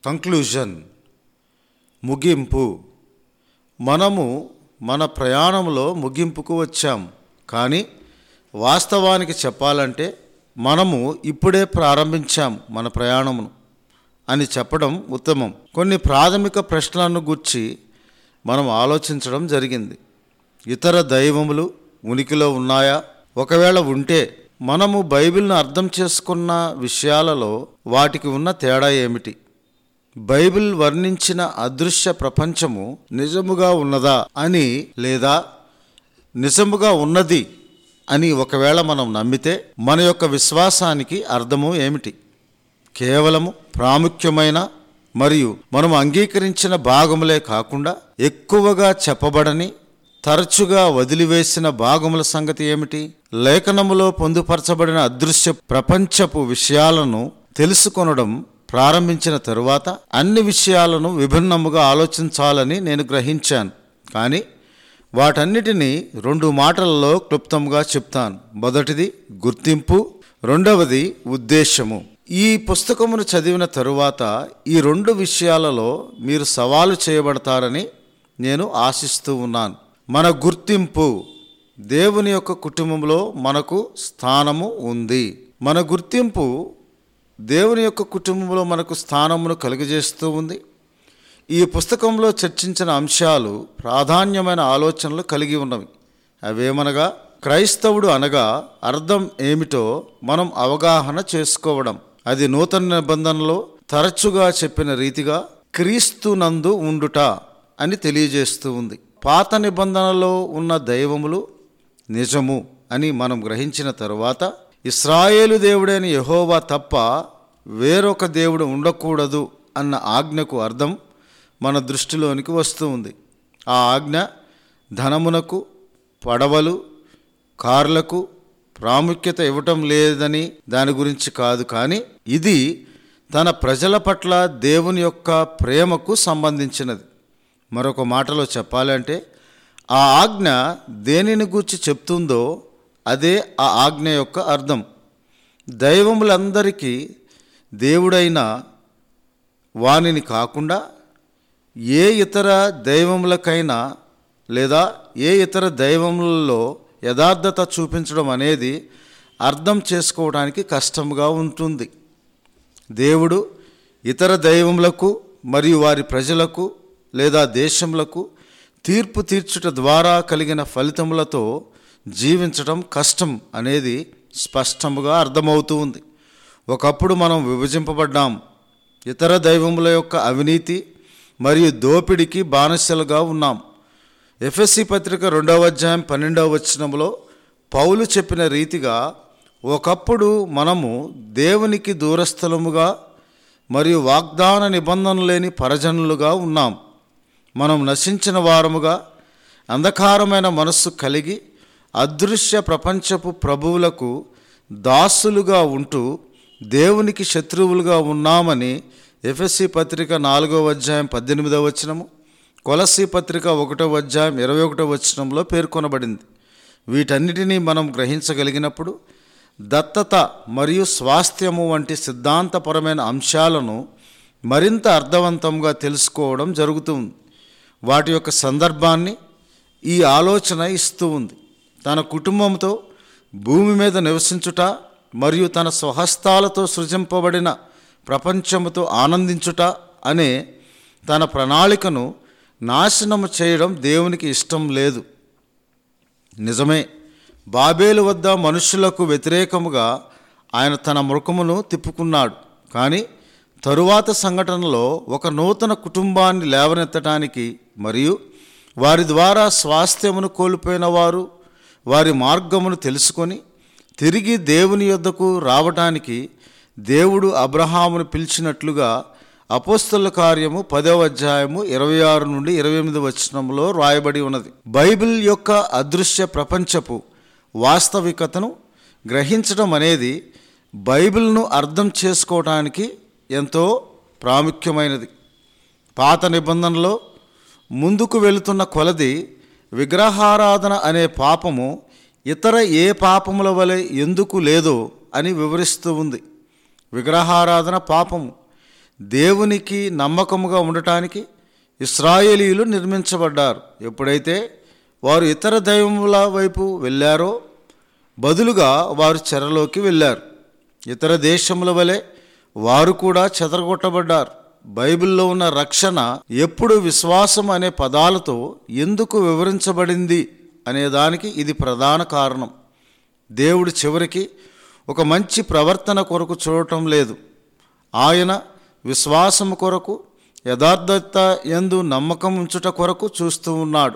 conclusion ముగింపు మనము మన ప్రయాణంలో ముగింపుకు వచ్చాం కానీ వాస్తవానికి చెప్పాలంటే మనము ఇప్పుడే ప్రారంభించాం మన ప్రయాణమును అని చెప్పడం ఉత్తమం కొన్ని ప్రాథమిక ప్రశ్నలను గుర్చి మనం ఆలోచించడం జరిగింది ఇతర దైవములు ఉనికిలో ఉన్నాయా ఒకవేళ ఉంటే మనము బైబిల్ను అర్థం చేసుకున్న విషయాలలో వాటికి ఉన్న తేడా ఏమిటి బైబిల్ వర్ణించిన అదృశ్య ప్రపంచము నిజముగా ఉన్నదా అని లేదా నిజముగా ఉన్నది అని ఒకవేళ మనం నమ్మితే మన యొక్క విశ్వాసానికి అర్థము ఏమిటి కేవలము ప్రాముఖ్యమైన మరియు మనం అంగీకరించిన భాగములే కాకుండా ఎక్కువగా చెప్పబడని తరచుగా వదిలివేసిన భాగముల సంగతి ఏమిటి లేఖనములో పొందుపరచబడిన అదృశ్య ప్రపంచపు విషయాలను తెలుసుకొనడం ప్రారంభించిన తరువాత అన్ని విషయాలను విభిన్నముగా ఆలోచించాలని నేను గ్రహించాను కానీ వాటన్నిటినీ రెండు మాటలలో క్లుప్తంగా చెప్తాను మొదటిది గుర్తింపు రెండవది ఉద్దేశము ఈ పుస్తకమును చదివిన తరువాత ఈ రెండు విషయాలలో మీరు సవాలు చేయబడతారని నేను ఆశిస్తూ ఉన్నాను మన గుర్తింపు దేవుని యొక్క కుటుంబంలో మనకు స్థానము ఉంది మన గుర్తింపు దేవుని యొక్క కుటుంబంలో మనకు స్థానమును కలుగజేస్తూ ఉంది ఈ పుస్తకంలో చర్చించిన అంశాలు ప్రాధాన్యమైన ఆలోచనలు కలిగి ఉన్నవి అవేమనగా క్రైస్తవుడు అనగా అర్థం ఏమిటో మనం అవగాహన చేసుకోవడం అది నూతన నిబంధనలో తరచుగా చెప్పిన రీతిగా క్రీస్తునందు ఉండుట అని తెలియజేస్తూ ఉంది పాత నిబంధనలో ఉన్న దైవములు నిజము అని మనం గ్రహించిన తరువాత ఇస్రాయేలు దేవుడైన యహోవా తప్ప వేరొక దేవుడు ఉండకూడదు అన్న ఆజ్ఞకు అర్థం మన దృష్టిలోనికి వస్తూ ఉంది ఆ ఆజ్ఞ ధనమునకు పడవలు కార్లకు ప్రాముఖ్యత ఇవ్వటం లేదని దాని గురించి కాదు కానీ ఇది తన ప్రజల పట్ల దేవుని యొక్క ప్రేమకు సంబంధించినది మరొక మాటలో చెప్పాలంటే ఆ ఆజ్ఞ దేనిని గూర్చి చెప్తుందో అదే ఆ ఆజ్ఞ యొక్క అర్థం దైవములందరికీ దేవుడైన వానిని కాకుండా ఏ ఇతర దైవములకైనా లేదా ఏ ఇతర దైవములలో యథార్థత చూపించడం అనేది అర్థం చేసుకోవడానికి కష్టంగా ఉంటుంది దేవుడు ఇతర దైవములకు మరియు వారి ప్రజలకు లేదా దేశములకు తీర్పు తీర్చుట ద్వారా కలిగిన ఫలితములతో జీవించడం కష్టం అనేది స్పష్టముగా అర్థమవుతూ ఉంది ఒకప్పుడు మనం విభజింపబడ్డాం ఇతర దైవముల యొక్క అవినీతి మరియు దోపిడికి బానిసలుగా ఉన్నాం ఎఫ్ఎస్సి పత్రిక రెండవ అధ్యాయం పన్నెండవ వచనంలో పౌలు చెప్పిన రీతిగా ఒకప్పుడు మనము దేవునికి దూరస్థలముగా మరియు వాగ్దాన నిబంధన లేని పరజనులుగా ఉన్నాం మనం నశించిన వారముగా అంధకారమైన మనస్సు కలిగి అదృశ్య ప్రపంచపు ప్రభువులకు దాసులుగా ఉంటూ దేవునికి శత్రువులుగా ఉన్నామని ఎఫ్ఎస్సి పత్రిక నాలుగవ అధ్యాయం పద్దెనిమిదవ వచనము కొలసి పత్రిక ఒకటో అధ్యాయం ఇరవై ఒకటో వచనంలో పేర్కొనబడింది వీటన్నిటినీ మనం గ్రహించగలిగినప్పుడు దత్తత మరియు స్వాస్థ్యము వంటి సిద్ధాంతపరమైన అంశాలను మరింత అర్థవంతంగా తెలుసుకోవడం జరుగుతుంది వాటి యొక్క సందర్భాన్ని ఈ ఆలోచన ఇస్తూ ఉంది తన కుటుంబంతో భూమి మీద నివసించుట మరియు తన స్వహస్తాలతో సృజింపబడిన ప్రపంచముతో ఆనందించుట అనే తన ప్రణాళికను నాశనము చేయడం దేవునికి ఇష్టం లేదు నిజమే బాబేలు వద్ద మనుషులకు వ్యతిరేకముగా ఆయన తన ముఖమును తిప్పుకున్నాడు కానీ తరువాత సంఘటనలో ఒక నూతన కుటుంబాన్ని లేవనెత్తడానికి మరియు వారి ద్వారా స్వాస్థ్యమును కోల్పోయిన వారు వారి మార్గమును తెలుసుకొని తిరిగి దేవుని యొద్దకు రావటానికి దేవుడు అబ్రహామును పిలిచినట్లుగా అపోస్తల కార్యము పదవ అధ్యాయము ఇరవై ఆరు నుండి ఇరవై ఎనిమిది వచనంలో రాయబడి ఉన్నది బైబిల్ యొక్క అదృశ్య ప్రపంచపు వాస్తవికతను గ్రహించడం అనేది బైబిల్ను అర్థం చేసుకోవడానికి ఎంతో ప్రాముఖ్యమైనది పాత నిబంధనలో ముందుకు వెళుతున్న కొలది విగ్రహారాధన అనే పాపము ఇతర ఏ పాపముల వలె ఎందుకు లేదో అని వివరిస్తూ ఉంది విగ్రహారాధన పాపము దేవునికి నమ్మకముగా ఉండటానికి ఇస్రాయేలీలు నిర్మించబడ్డారు ఎప్పుడైతే వారు ఇతర దైవముల వైపు వెళ్ళారో బదులుగా వారు చెరలోకి వెళ్ళారు ఇతర దేశముల వలె వారు కూడా చెదరగొట్టబడ్డారు బైబిల్లో ఉన్న రక్షణ ఎప్పుడు విశ్వాసం అనే పదాలతో ఎందుకు వివరించబడింది అనే దానికి ఇది ప్రధాన కారణం దేవుడు చివరికి ఒక మంచి ప్రవర్తన కొరకు చూడటం లేదు ఆయన విశ్వాసము కొరకు యథార్థత ఎందు నమ్మకం ఉంచుట కొరకు చూస్తూ ఉన్నాడు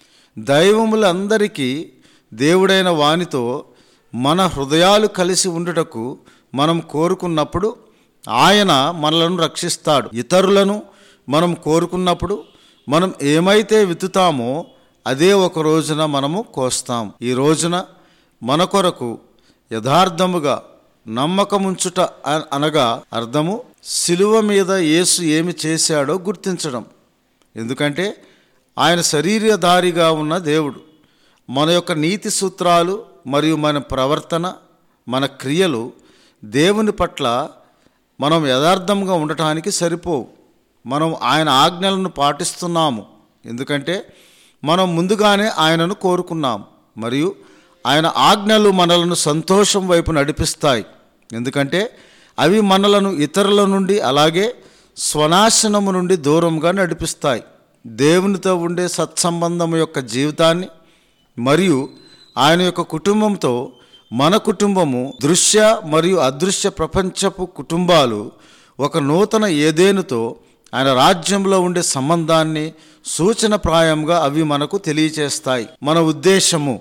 దైవములందరికీ దేవుడైన వానితో మన హృదయాలు కలిసి ఉండుటకు మనం కోరుకున్నప్పుడు ఆయన మనలను రక్షిస్తాడు ఇతరులను మనం కోరుకున్నప్పుడు మనం ఏమైతే విత్తుతామో అదే ఒక రోజున మనము కోస్తాం ఈ రోజున మన కొరకు యథార్థముగా నమ్మకముంచుట అ- అనగా అర్థము శిలువ మీద యేసు ఏమి చేశాడో గుర్తించడం ఎందుకంటే ఆయన శరీరధారిగా ఉన్న దేవుడు మన యొక్క నీతి సూత్రాలు మరియు మన ప్రవర్తన మన క్రియలు దేవుని పట్ల మనం యథార్థంగా ఉండటానికి సరిపోవు మనం ఆయన ఆజ్ఞలను పాటిస్తున్నాము ఎందుకంటే మనం ముందుగానే ఆయనను కోరుకున్నాము మరియు ఆయన ఆజ్ఞలు మనలను సంతోషం వైపు నడిపిస్తాయి ఎందుకంటే అవి మనలను ఇతరుల నుండి అలాగే స్వనాశనము నుండి దూరంగా నడిపిస్తాయి దేవునితో ఉండే సత్సంబంధం యొక్క జీవితాన్ని మరియు ఆయన యొక్క కుటుంబంతో మన కుటుంబము దృశ్య మరియు అదృశ్య ప్రపంచపు కుటుంబాలు ఒక నూతన ఏదేనుతో ఆయన రాజ్యంలో ఉండే సంబంధాన్ని సూచనప్రాయంగా అవి మనకు తెలియచేస్తాయి మన ఉద్దేశము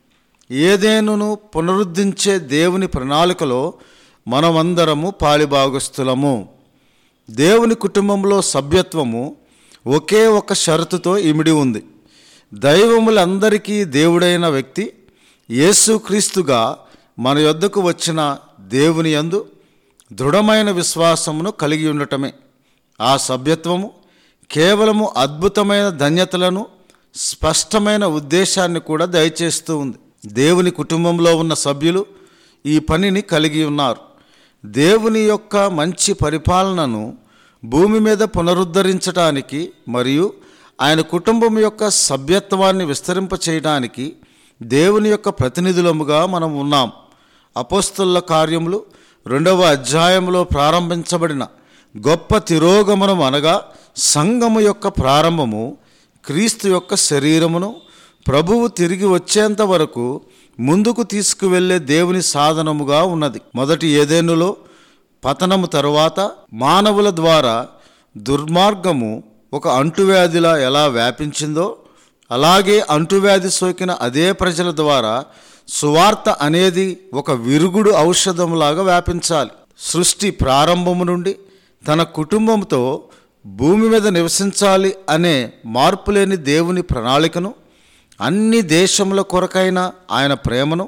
ఏదేనును పునరుద్ధరించే దేవుని ప్రణాళికలో మనమందరము పాలిభాగస్తులము దేవుని కుటుంబంలో సభ్యత్వము ఒకే ఒక షరతుతో ఇమిడి ఉంది దైవములందరికీ దేవుడైన వ్యక్తి యేసుక్రీస్తుగా మన యొద్దకు వచ్చిన దేవుని యందు దృఢమైన విశ్వాసమును కలిగి ఉండటమే ఆ సభ్యత్వము కేవలము అద్భుతమైన ధన్యతలను స్పష్టమైన ఉద్దేశాన్ని కూడా దయచేస్తూ ఉంది దేవుని కుటుంబంలో ఉన్న సభ్యులు ఈ పనిని కలిగి ఉన్నారు దేవుని యొక్క మంచి పరిపాలనను భూమి మీద పునరుద్ధరించడానికి మరియు ఆయన కుటుంబం యొక్క సభ్యత్వాన్ని విస్తరింపచేయడానికి దేవుని యొక్క ప్రతినిధులముగా మనం ఉన్నాం అపోస్తుల కార్యములు రెండవ అధ్యాయంలో ప్రారంభించబడిన గొప్ప తిరోగమనం అనగా సంఘము యొక్క ప్రారంభము క్రీస్తు యొక్క శరీరమును ప్రభువు తిరిగి వచ్చేంత వరకు ముందుకు తీసుకువెళ్ళే దేవుని సాధనముగా ఉన్నది మొదటి ఏదేనులో పతనము తరువాత మానవుల ద్వారా దుర్మార్గము ఒక అంటువ్యాధిలా ఎలా వ్యాపించిందో అలాగే అంటువ్యాధి సోకిన అదే ప్రజల ద్వారా సువార్త అనేది ఒక విరుగుడు ఔషధంలాగా వ్యాపించాలి సృష్టి ప్రారంభము నుండి తన కుటుంబంతో భూమి మీద నివసించాలి అనే మార్పులేని దేవుని ప్రణాళికను అన్ని దేశముల కొరకైన ఆయన ప్రేమను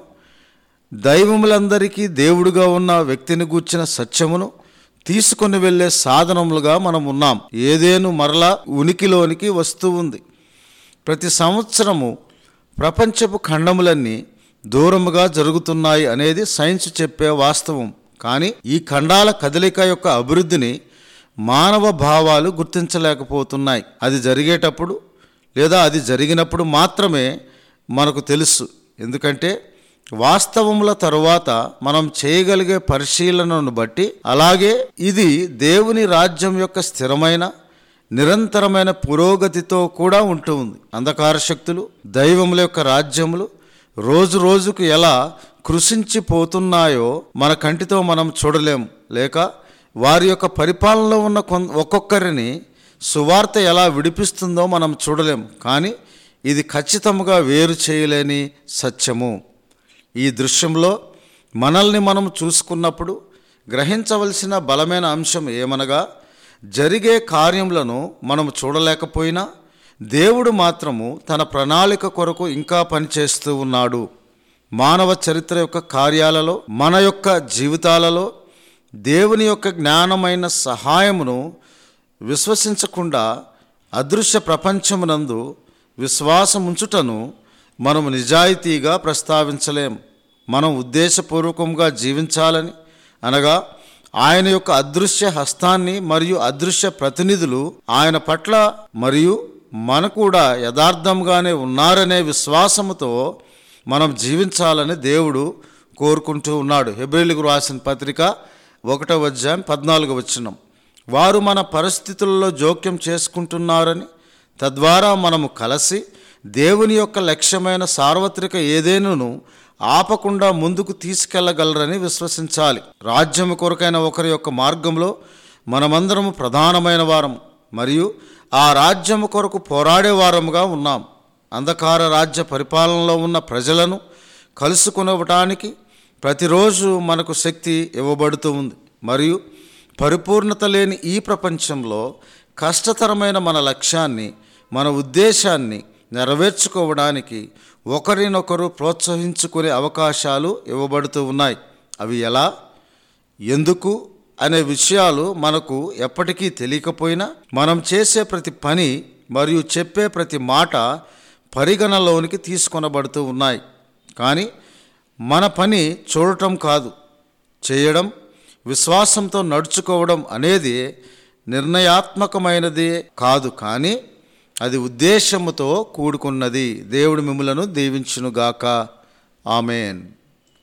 దైవములందరికీ దేవుడుగా ఉన్న వ్యక్తిని గూర్చిన సత్యమును తీసుకొని వెళ్ళే సాధనములుగా మనం ఉన్నాం ఏదేను మరలా ఉనికిలోనికి వస్తూ ఉంది ప్రతి సంవత్సరము ప్రపంచపు ఖండములన్నీ దూరముగా జరుగుతున్నాయి అనేది సైన్స్ చెప్పే వాస్తవం కానీ ఈ ఖండాల కదలిక యొక్క అభివృద్ధిని మానవ భావాలు గుర్తించలేకపోతున్నాయి అది జరిగేటప్పుడు లేదా అది జరిగినప్పుడు మాత్రమే మనకు తెలుసు ఎందుకంటే వాస్తవముల తరువాత మనం చేయగలిగే పరిశీలనను బట్టి అలాగే ఇది దేవుని రాజ్యం యొక్క స్థిరమైన నిరంతరమైన పురోగతితో కూడా ఉంటుంది అంధకార శక్తులు దైవముల యొక్క రాజ్యములు రోజు రోజుకు ఎలా కృషించిపోతున్నాయో మన కంటితో మనం చూడలేం లేక వారి యొక్క పరిపాలనలో ఉన్న కొన్ ఒక్కొక్కరిని సువార్త ఎలా విడిపిస్తుందో మనం చూడలేం కానీ ఇది ఖచ్చితంగా వేరు చేయలేని సత్యము ఈ దృశ్యంలో మనల్ని మనం చూసుకున్నప్పుడు గ్రహించవలసిన బలమైన అంశం ఏమనగా జరిగే కార్యములను మనం చూడలేకపోయినా దేవుడు మాత్రము తన ప్రణాళిక కొరకు ఇంకా పనిచేస్తూ ఉన్నాడు మానవ చరిత్ర యొక్క కార్యాలలో మన యొక్క జీవితాలలో దేవుని యొక్క జ్ఞానమైన సహాయమును విశ్వసించకుండా అదృశ్య ప్రపంచమునందు విశ్వాసముంచుటను మనము నిజాయితీగా ప్రస్తావించలేం మనం ఉద్దేశపూర్వకంగా జీవించాలని అనగా ఆయన యొక్క అదృశ్య హస్తాన్ని మరియు అదృశ్య ప్రతినిధులు ఆయన పట్ల మరియు మన కూడా యథార్థంగానే ఉన్నారనే విశ్వాసముతో మనం జీవించాలని దేవుడు కోరుకుంటూ ఉన్నాడు హెబ్రిలకు రాసిన పత్రిక ఒకటో అధ్యాయం పద్నాలుగు వచ్చినం వారు మన పరిస్థితుల్లో జోక్యం చేసుకుంటున్నారని తద్వారా మనము కలిసి దేవుని యొక్క లక్ష్యమైన సార్వత్రిక ఏదేనును ఆపకుండా ముందుకు తీసుకెళ్లగలరని విశ్వసించాలి రాజ్యము కొరకైన ఒకరి యొక్క మార్గంలో మనమందరము ప్రధానమైన వారం మరియు ఆ రాజ్యము కొరకు పోరాడే వారముగా ఉన్నాం అంధకార రాజ్య పరిపాలనలో ఉన్న ప్రజలను కలుసుకునవటానికి ప్రతిరోజు మనకు శక్తి ఇవ్వబడుతూ ఉంది మరియు పరిపూర్ణత లేని ఈ ప్రపంచంలో కష్టతరమైన మన లక్ష్యాన్ని మన ఉద్దేశాన్ని నెరవేర్చుకోవడానికి ఒకరినొకరు ప్రోత్సహించుకునే అవకాశాలు ఇవ్వబడుతూ ఉన్నాయి అవి ఎలా ఎందుకు అనే విషయాలు మనకు ఎప్పటికీ తెలియకపోయినా మనం చేసే ప్రతి పని మరియు చెప్పే ప్రతి మాట పరిగణలోనికి తీసుకొనబడుతూ ఉన్నాయి కానీ మన పని చూడటం కాదు చేయడం విశ్వాసంతో నడుచుకోవడం అనేది నిర్ణయాత్మకమైనది కాదు కానీ అది ఉద్దేశముతో కూడుకున్నది దేవుడు మిమ్మలను దీవించునుగాక ఆమెన్